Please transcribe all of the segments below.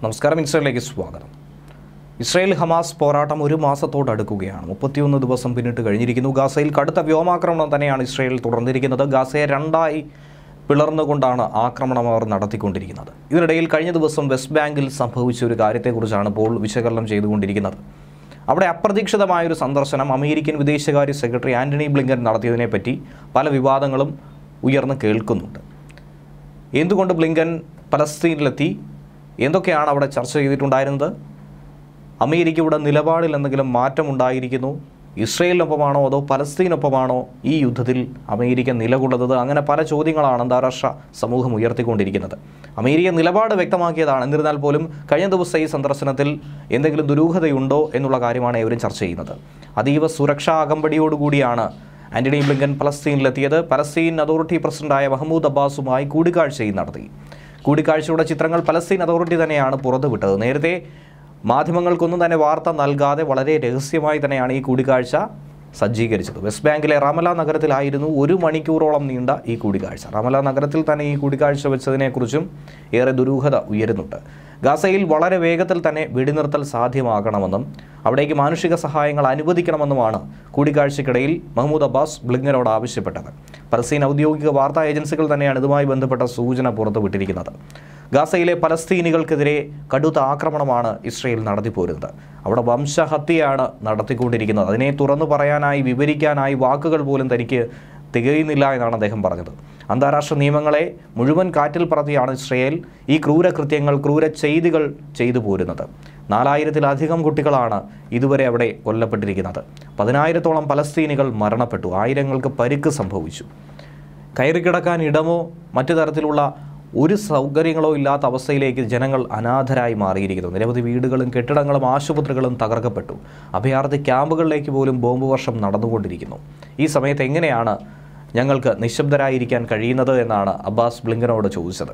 നമസ്കാരം ഇസ്രയേലിലേക്ക് സ്വാഗതം Israel Hamas പോരാട്ടം ഒരു മാസത്തോടടുക്കുകയാണ് മുപ്പത്തിയൊന്ന് ദിവസം പിന്നിട്ട് കഴിഞ്ഞിരിക്കുന്നു ഗാസയിൽ കടുത്ത വ്യോമാക്രമണം തന്നെയാണ് ഇസ്രയേൽ തുടർന്നിരിക്കുന്നത് ഗാസയെ രണ്ടായി പിളർന്നുകൊണ്ടാണ് ആക്രമണം അവർ നടത്തിക്കൊണ്ടിരിക്കുന്നത് ഇതിനിടയിൽ കഴിഞ്ഞ ദിവസം വെസ്റ്റ് ബാങ്കിൽ സംഭവിച്ച ഒരു കാര്യത്തെക്കുറിച്ചാണ് ഇപ്പോൾ വിശകലനം ചെയ്തുകൊണ്ടിരിക്കുന്നത് അവിടെ അപ്രതീക്ഷിതമായൊരു സന്ദർശനം അമേരിക്കൻ വിദേശകാര്യ സെക്രട്ടറി ആന്റണി ബ്ലിങ്കൻ നടത്തിയതിനെപ്പറ്റി പല വിവാദങ്ങളും ഉയർന്നു കേൾക്കുന്നുണ്ട് എന്തുകൊണ്ട് ബ്ലിങ്കൻ പലസ്തീനിലെത്തി എന്തൊക്കെയാണ് അവിടെ ചർച്ച ചെയ്തിട്ടുണ്ടായിരുന്നത് അമേരിക്കയുടെ നിലപാടിൽ എന്തെങ്കിലും മാറ്റമുണ്ടായിരിക്കുന്നു ഇസ്രയേലിനൊപ്പമാണോ അതോ പലസ്തീനൊപ്പമാണോ ഈ യുദ്ധത്തിൽ അമേരിക്ക നിലകൊള്ളുന്നത് അങ്ങനെ പല ചോദ്യങ്ങളാണ് അന്താരാഷ്ട്ര സമൂഹം ഉയർത്തിക്കൊണ്ടിരിക്കുന്നത് അമേരിക്ക നിലപാട് വ്യക്തമാക്കിയതാണ് എന്നിരുന്നാൽ പോലും കഴിഞ്ഞ ദിവസം ഈ സന്ദർശനത്തിൽ എന്തെങ്കിലും ദുരൂഹതയുണ്ടോ എന്നുള്ള കാര്യമാണ് ഇവരും ചർച്ച ചെയ്യുന്നത് അതീവ സുരക്ഷാ അകമ്പടിയോടുകൂടിയാണ് ആന്റണി ബ്ലിങ്കൻ പലസ്തീനിലെത്തിയത് പലസ്തീൻ അതോറിറ്റി പ്രസിഡന്റായ മഹമ്മൂദ് അബ്ബാസുമായി കൂടിക്കാഴ്ചയും നടത്തി കൂടിക്കാഴ്ചയുടെ ചിത്രങ്ങൾ പലസ്തീൻ അതോറിറ്റി തന്നെയാണ് പുറത്തുവിട്ടത് നേരത്തെ മാധ്യമങ്ങൾക്കൊന്നും തന്നെ വാർത്ത നൽകാതെ വളരെ രഹസ്യമായി തന്നെയാണ് ഈ കൂടിക്കാഴ്ച സജ്ജീകരിച്ചത് വെസ്റ്റ് ബാങ്കിലെ റമല നഗരത്തിലായിരുന്നു ഒരു മണിക്കൂറോളം നീണ്ട ഈ കൂടിക്കാഴ്ച റമല നഗരത്തിൽ തന്നെ ഈ കൂടിക്കാഴ്ച വെച്ചതിനെക്കുറിച്ചും ഏറെ ദുരൂഹത ഉയരുന്നുണ്ട് ഗാസയിൽ വളരെ വേഗത്തിൽ തന്നെ വെടിനിർത്തൽ സാധ്യമാകണമെന്നും അവിടേക്ക് മാനുഷിക സഹായങ്ങൾ അനുവദിക്കണമെന്നുമാണ് കൂടിക്കാഴ്ചയ്ക്കിടയിൽ മഹ്മൂദ് അബ്ബാസ് ബ്ലിങ്കനോട് ആവശ്യപ്പെട്ടത് പലസ്തീൻ ഔദ്യോഗിക വാർത്താ ഏജൻസികൾ തന്നെയാണ് ഇതുമായി ബന്ധപ്പെട്ട സൂചന പുറത്തുവിട്ടിരിക്കുന്നത് ഗാസയിലെ പലസ്തീനികൾക്കെതിരെ കടുത്ത ആക്രമണമാണ് ഇസ്രയേൽ നടത്തിപ്പോരുന്നത് അവിടെ വംശഹത്യയാണ് നടത്തിക്കൊണ്ടിരിക്കുന്നത് അതിനെ തുറന്നു പറയാനായി വിവരിക്കാനായി വാക്കുകൾ പോലും തനിക്ക് തികയുന്നില്ല എന്നാണ് അദ്ദേഹം പറഞ്ഞത് അന്താരാഷ്ട്ര നിയമങ്ങളെ മുഴുവൻ കാറ്റിൽ പറത്തിയാണ് ഇസ്രയേൽ ഈ ക്രൂരകൃത്യങ്ങൾ ക്രൂര ചെയ്തികൾ ചെയ്തു പോരുന്നത് നാലായിരത്തിലധികം കുട്ടികളാണ് ഇതുവരെ അവിടെ കൊല്ലപ്പെട്ടിരിക്കുന്നത് പതിനായിരത്തോളം പലസ്തീനികൾ മരണപ്പെട്ടു ആയിരങ്ങൾക്ക് പരിക്ക് സംഭവിച്ചു കയറിക്കിടക്കാൻ ഇടമോ മറ്റു തരത്തിലുള്ള ഒരു സൗകര്യങ്ങളോ ഇല്ലാത്ത അവസ്ഥയിലേക്ക് ജനങ്ങൾ അനാഥരായി മാറിയിരിക്കുന്നു നിരവധി വീടുകളും കെട്ടിടങ്ങളും ആശുപത്രികളും തകർക്കപ്പെട്ടു അഭയാർത്ഥി ക്യാമ്പുകളിലേക്ക് പോലും ബോംബ് വർഷം നടന്നുകൊണ്ടിരിക്കുന്നു ഈ സമയത്ത് എങ്ങനെയാണ് ഞങ്ങൾക്ക് നിശബ്ദരായിരിക്കാൻ കഴിയുന്നത് എന്നാണ് അബ്ബാസ് ബ്ലിങ്കനോട് ചോദിച്ചത്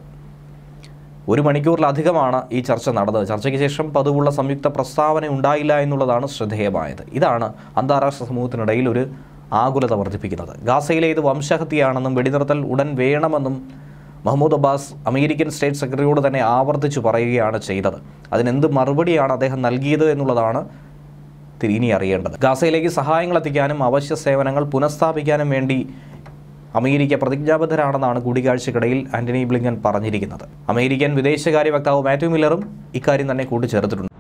ഒരു മണിക്കൂറിലധികമാണ് ഈ ചർച്ച നടന്നത് ചർച്ചയ്ക്ക് ശേഷം പതിവുള്ള സംയുക്ത പ്രസ്താവന ഉണ്ടായില്ല എന്നുള്ളതാണ് ശ്രദ്ധേയമായത് ഇതാണ് അന്താരാഷ്ട്ര സമൂഹത്തിനിടയിൽ ഒരു ആകുലത വർദ്ധിപ്പിക്കുന്നത് ഗാസയിലെ ഇത് വംശഹത്യയാണെന്നും വെടിനിർത്തൽ ഉടൻ വേണമെന്നും മഹമ്മൂദ് അബ്ബാസ് അമേരിക്കൻ സ്റ്റേറ്റ് സെക്രട്ടറിയോട് തന്നെ ആവർത്തിച്ചു പറയുകയാണ് ചെയ്തത് അതിനെന്ത് മറുപടിയാണ് അദ്ദേഹം നൽകിയത് എന്നുള്ളതാണ് തി- ഇനി അറിയേണ്ടത് ഗാസയിലേക്ക് സഹായങ്ങൾ എത്തിക്കാനും അവശ്യ സേവനങ്ങൾ പുനഃസ്ഥാപിക്കാനും വേണ്ടി അമേരിക്ക പ്രതിജ്ഞാബദ്ധരാണെന്നാണ് കൂടിക്കാഴ്ചക്കിടയിൽ ആന്റണി ബ്ലിങ്കൻ പറഞ്ഞിരിക്കുന്നത് അമേരിക്കൻ വിദേശകാര്യ വക്താവ് മാത്യു മില്ലറും ഇക്കാര്യം തന്നെ കൂട്ടിച്ചേർത്തിട്ടുണ്ട്